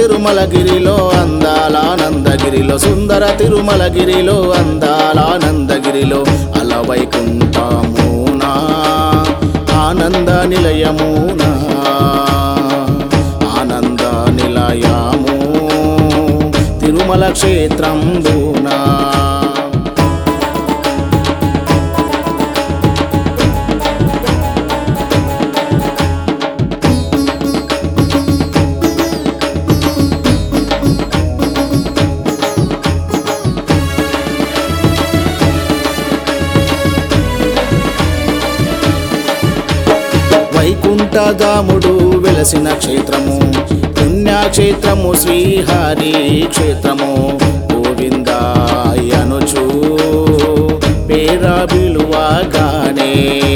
తిరుమలగిరిలో అందాలానందగిరిలో సుందర తిరుమలగిరిలో అందాలానందగిరిలో అలవైకుంఠమునా ఆనంద నిలయమునా ఆనంద నిలయము తిరుమల క్షేత్రం దూనా వైకుంఠధాముడు వెలసిన క్షేత్రము పుణ్యక్షేత్రము శ్రీహరి క్షేత్రము గోవిందాయనుచు పేర విలువగానే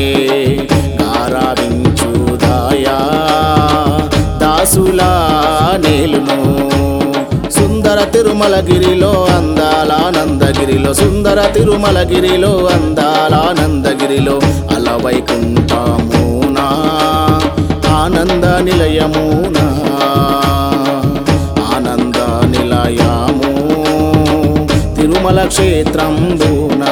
గారావించుదాయా దాసులా నేలును సుందర తిరుమలగిరిలో అందాలానందగిరిలో సుందర తిరుమలగిరిలో అందాలానందగిరిలో అలవైకుంఠమునా ఆనంద నిలయమునా ఆనంద నిలయము తిరుమల క్షేత్రం దూనా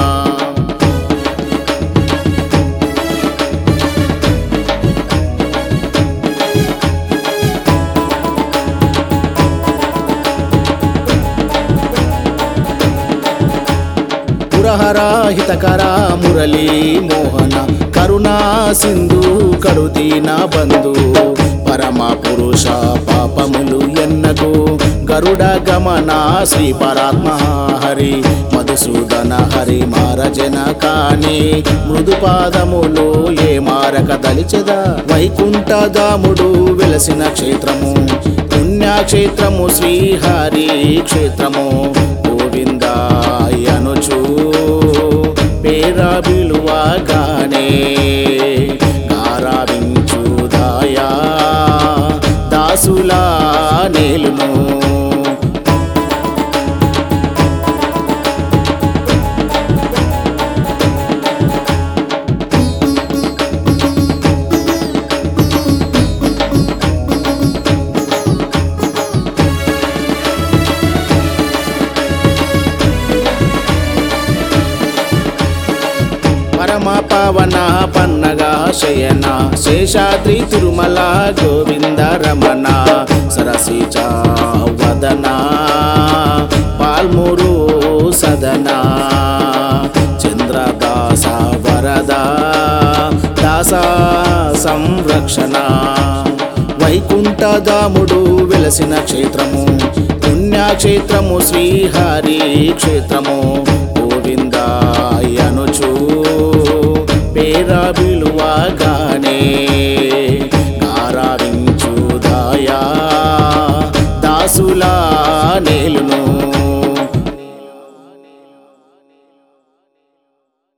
పురహర హితకర మురళీ మోహన కరుణా సింధు కరుదీన బంధు పరమ పురుష పాపములు ఎన్నకు గరుడ గమన శ్రీ పరాత్మ హరి మధుసూదన హరి మారజన కాని మృదు పాదములు ఏ మారక దలిచెద వైకుంఠధాముడు వెలసిన క్షేత్రము పుణ్యక్షేత్రము శ్రీహరి క్షేత్రము గోవిందాయనుచు పేర విలువగానే గారావించుదాయా దాసులా నేలును పరమ పవన పన్నగా శయన శేషాద్రి తిరుమల గోవింద రమణ సరసిజ వదన పాల్మురు సదన చంద్రదాస వరద దాస సంరక్షణ వైకుంఠధాముడు వెలసిన క్షేత్రము పుణ్యక్షేత్రము శ్రీహరి క్షేత్రము